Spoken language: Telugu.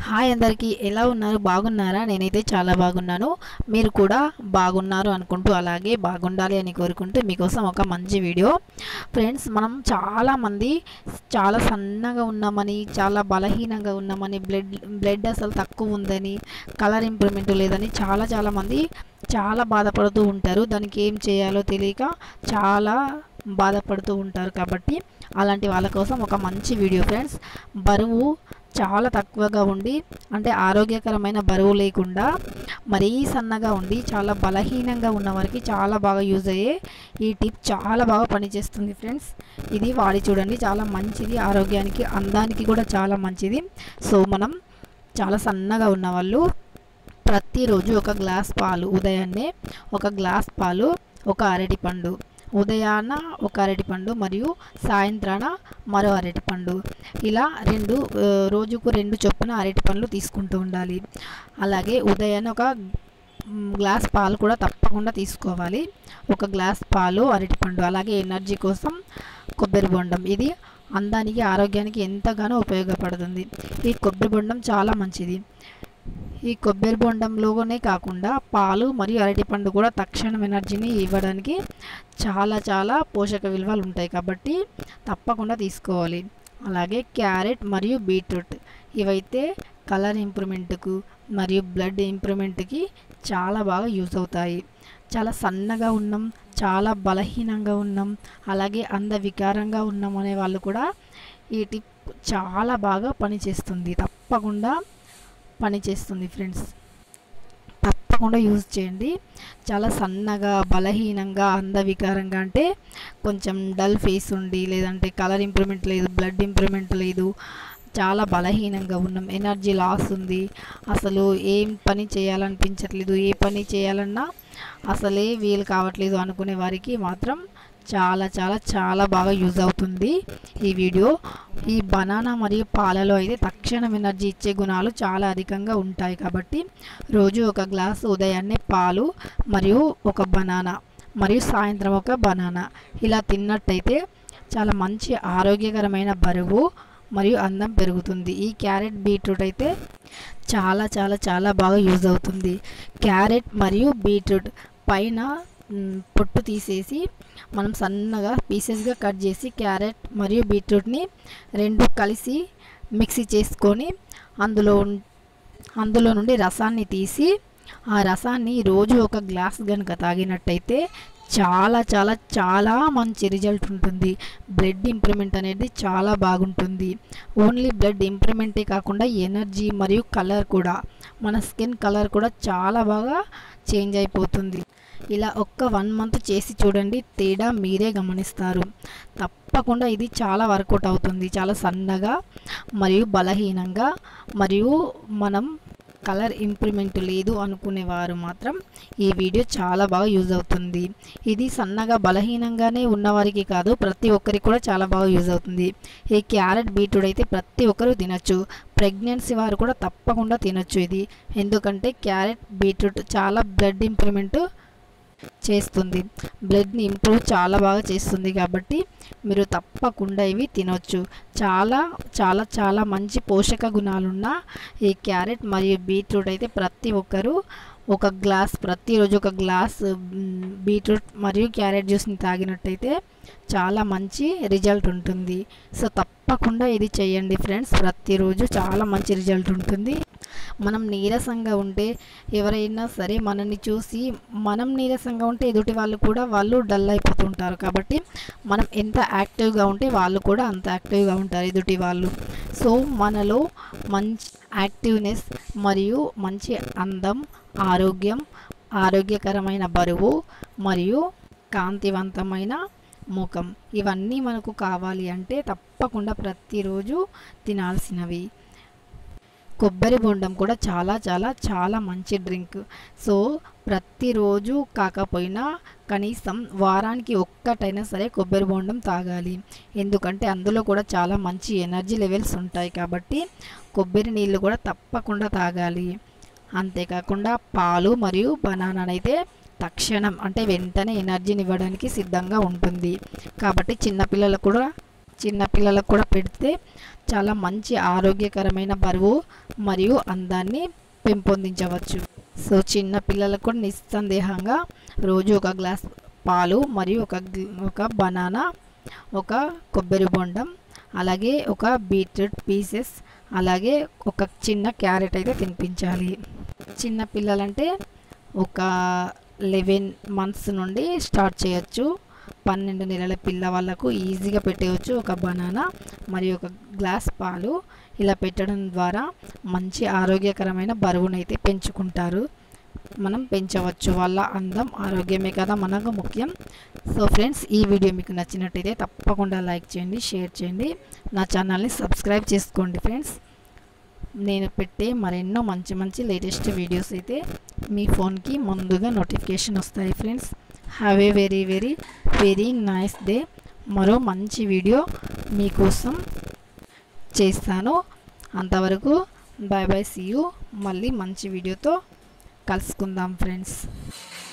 హాయ్ అందరికీ ఎలా ఉన్నారు బాగున్నారా నేనైతే చాలా బాగున్నాను మీరు కూడా బాగున్నారు అనుకుంటూ అలాగే బాగుండాలి అని కోరుకుంటూ మీకోసం ఒక మంచి వీడియో ఫ్రెండ్స్ మనం చాలామంది చాలా సన్నగా ఉన్నామని చాలా బలహీనంగా ఉన్నామని బ్లడ్ బ్లడ్ అసలు తక్కువ ఉందని కలర్ ఇంప్రూవ్మెంట్ లేదని చాలా చాలామంది చాలా బాధపడుతూ ఉంటారు దానికి ఏం చేయాలో తెలియక చాలా బాధపడుతూ ఉంటారు కాబట్టి అలాంటి వాళ్ళ కోసం ఒక మంచి వీడియో ఫ్రెండ్స్ బరువు చాలా తక్కువగా ఉండి అంటే ఆరోగ్యకరమైన బరువు లేకుండా మరీ సన్నగా ఉండి చాలా బలహీనంగా ఉన్న వారికి చాలా బాగా యూజ్ అయ్యే ఈ టిప్ చాలా బాగా పనిచేస్తుంది ఫ్రెండ్స్ ఇది వాడి చూడండి చాలా మంచిది ఆరోగ్యానికి అందానికి కూడా చాలా మంచిది సో మనం చాలా సన్నగా ఉన్న వాళ్ళు ప్రతిరోజు ఒక గ్లాస్ పాలు ఉదయాన్నే ఒక గ్లాస్ పాలు ఒక అరటిపండు ఉదయాన ఒక అరటిపండు మరియు సాయంత్రాన మరో అరటిపండు ఇలా రెండు ఆ, రోజుకు రెండు చొప్పున అరటిపండ్లు తీసుకుంటూ ఉండాలి అలాగే ఉదయాన్నే ఒక మ్, గ్లాస్ పాలు కూడా తప్పకుండా తీసుకోవాలి ఒక గ్లాస్ పాలు అరటిపండు అలాగే ఎనర్జీ కోసం కొబ్బరి బొండం ఇది అందానికి ఆరోగ్యానికి ఎంతగానో ఉపయోగపడుతుంది ఈ కొబ్బరి బొండం చాలా మంచిది ఈ కొబ్బరి బొండంలోనే కాకుండా పాలు మరియు అరటిపండు కూడా తక్షణం ఎనర్జీని ఇవ్వడానికి చాలా చాలా పోషక విలువలు ఉంటాయి కాబట్టి తప్పకుండా తీసుకోవాలి అలాగే క్యారెట్ మరియు బీట్రూట్ ఇవైతే కలర్ ఇంప్రూవ్మెంట్కు మరియు బ్లడ్ ఇంప్రూవ్మెంట్కి చాలా బాగా యూస్ అవుతాయి చాలా సన్నగా ఉన్నాం చాలా బలహీనంగా ఉన్నాం అలాగే అందవికారంగా ఉన్నాం అనే వాళ్ళు కూడా ఈ టిప్ చాలా బాగా పనిచేస్తుంది తప్పకుండా పనిచేస్తుంది ఫ్రెండ్స్ తప్పకుండా యూజ్ చేయండి చాలా సన్నగా బలహీనంగా అందవికారంగా అంటే కొంచెం డల్ ఫేస్ ఉండి లేదంటే కలర్ ఇంప్రూవ్మెంట్ లేదు బ్లడ్ ఇంప్రూవ్మెంట్ లేదు చాలా బలహీనంగా ఉన్నాం ఎనర్జీ లాస్ ఉంది అసలు ఏం పని చేయాలనిపించట్లేదు ఏ పని చేయాలన్నా అసలే వీలు కావట్లేదు అనుకునే వారికి మాత్రం చాలా చాలా చాలా బాగా యూజ్ అవుతుంది ఈ వీడియో ఈ బనానా మరియు పాలలో అయితే తక్షణం ఎనర్జీ ఇచ్చే గుణాలు చాలా అధికంగా ఉంటాయి కాబట్టి రోజు ఒక గ్లాస్ ఉదయాన్నే పాలు మరియు ఒక బనానా మరియు సాయంత్రం ఒక బనానా ఇలా తిన్నట్టయితే చాలా మంచి ఆరోగ్యకరమైన బరువు మరియు అందం పెరుగుతుంది ఈ క్యారెట్ బీట్రూట్ అయితే చాలా చాలా చాలా బాగా యూజ్ అవుతుంది క్యారెట్ మరియు బీట్రూట్ పైన మ్, పొట్టు తీసేసి మనం సన్నగా పీసెస్గా కట్ చేసి క్యారెట్ మరియు బీట్రూట్ని రెండు కలిసి మిక్సీ చేసుకొని అందులో ఉన్- అందులో నుండి రసాన్ని తీసి ఆ రసాన్ని రోజు ఒక గ్లాస్ కనుక తాగినట్టయితే చాలా చాలా చాలా మంచి రిజల్ట్ ఉంటుంది బ్లడ్ ఇంప్రూవ్మెంట్ అనేది చాలా బాగుంటుంది ఓన్లీ బ్లడ్ ఇంప్రూవ్మెంటే కాకుండా ఎనర్జీ మరియు కలర్ కూడా మన స్కిన్ కలర్ కూడా చాలా బాగా చేంజ్ అయిపోతుంది ఇలా ఒక్క వన్ మంత్ చేసి చూడండి తేడా మీరే గమనిస్తారు తప్పకుండా ఇది చాలా వర్కౌట్ అవుతుంది చాలా సన్నగా మరియు బలహీనంగా మరియు మనం కలర్ ఇంప్రూవ్మెంట్ లేదు అనుకునేవారు మాత్రం ఈ వీడియో చాలా బాగా యూజ్ అవుతుంది ఇది సన్నగా బలహీనంగానే ఉన్నవారికి కాదు ప్రతి ఒక్కరికి కూడా చాలా బాగా యూజ్ అవుతుంది ఈ క్యారెట్ బీట్రూట్ అయితే ప్రతి ఒక్కరూ తినచ్చు ప్రెగ్నెన్సీ వారు కూడా తప్పకుండా తినచ్చు ఇది ఎందుకంటే క్యారెట్ బీట్రూట్ చాలా బ్లడ్ ఇంప్రూవ్మెంట్ చేస్తుంది బ్లడ్ని ఇంప్రూవ్ చాలా బాగా చేస్తుంది కాబట్టి మీరు తప్పకుండా ఇవి తినొచ్చు చాలా చాలా చాలా మంచి పోషక గుణాలున్న ఈ క్యారెట్ మరియు బీట్రూట్ అయితే ప్రతి ఒక్కరూ ఒక గ్లాస్ ప్రతిరోజు ఒక గ్లాస్ మ్, బీట్రూట్ మరియు క్యారెట్ జ్యూస్ని తాగినట్టయితే చాలా మంచి రిజల్ట్ ఉంటుంది సో తప్పకుండా ఇది చేయండి ఫ్రెండ్స్ ప్రతిరోజు చాలా మంచి రిజల్ట్ ఉంటుంది మనం నీరసంగా ఉంటే ఎవరైనా సరే మనల్ని చూసి మనం నీరసంగా ఉంటే ఎదుటి వాళ్ళు కూడా వాళ్ళు డల్ అయిపోతుంటారు కాబట్టి మనం ఎంత యాక్టివ్గా ఉంటే వాళ్ళు కూడా అంత యాక్టివ్గా ఉంటారు ఎదుటి వాళ్ళు సో మనలో మంచి యాక్టివ్నెస్ మరియు మంచి అందం ఆరోగ్యం ఆరోగ్యకరమైన బరువు మరియు కాంతివంతమైన ముఖం ఇవన్నీ మనకు కావాలి అంటే తప్పకుండా ప్రతిరోజు తినాల్సినవి కొబ్బరి బొండం కూడా చాలా చాలా చాలా మంచి డ్రింక్ సో ప్రతిరోజు కాకపోయినా కనీసం వారానికి ఒక్కటైనా సరే కొబ్బరి బొండం తాగాలి ఎందుకంటే అందులో కూడా చాలా మంచి ఎనర్జీ లెవెల్స్ ఉంటాయి కాబట్టి కొబ్బరి నీళ్ళు కూడా తప్పకుండా తాగాలి అంతేకాకుండా పాలు మరియు బనానానైతే తక్షణం అంటే వెంటనే ఎనర్జీని ఇవ్వడానికి సిద్ధంగా ఉంటుంది కాబట్టి చిన్నపిల్లలకు కూడా చిన్న పిల్లలకు కూడా పెడితే చాలా మంచి ఆరోగ్యకరమైన బరువు మరియు అందాన్ని పెంపొందించవచ్చు సో చిన్న పిల్లలకు కూడా నిస్సందేహంగా రోజు ఒక గ్లాస్ పాలు మరియు ఒక గ్ల- ఒక బనానా ఒక కొబ్బరి బొండం అలాగే ఒక బీట్రూట్ పీసెస్ అలాగే ఒక చిన్న క్యారెట్ అయితే తినిపించాలి చిన్న పిల్లలంటే ఒక లెవెన్ మంత్స్ నుండి స్టార్ట్ చేయొచ్చు పన్నెండు నెలల పిల్ల వాళ్ళకు ఈజీగా పెట్టేయచ్చు ఒక బనానా మరియు ఒక గ్లాస్ పాలు ఇలా పెట్టడం ద్వారా మంచి ఆరోగ్యకరమైన బరువునైతే పెంచుకుంటారు మనం పెంచవచ్చు వాళ్ళ అందం ఆరోగ్యమే కదా మనకు ముఖ్యం సో ఫ్రెండ్స్ ఈ వీడియో మీకు నచ్చినట్టయితే తప్పకుండా లైక్ చేయండి షేర్ చేయండి నా ఛానల్ని సబ్స్క్రైబ్ చేసుకోండి ఫ్రెండ్స్ నేను పెట్టే మరెన్నో మంచి మంచి లేటెస్ట్ వీడియోస్ అయితే మీ ఫోన్కి ముందుగా నోటిఫికేషన్ వస్తాయి friends have a very very very nice day మరో మంచి వీడియో మీకోసం చేస్తాను అంతవరకు బాయ్ బాయ్ సీ యూ మళ్ళీ మంచి వీడియోతో కలుసుకుందాం ఫ్రెండ్స్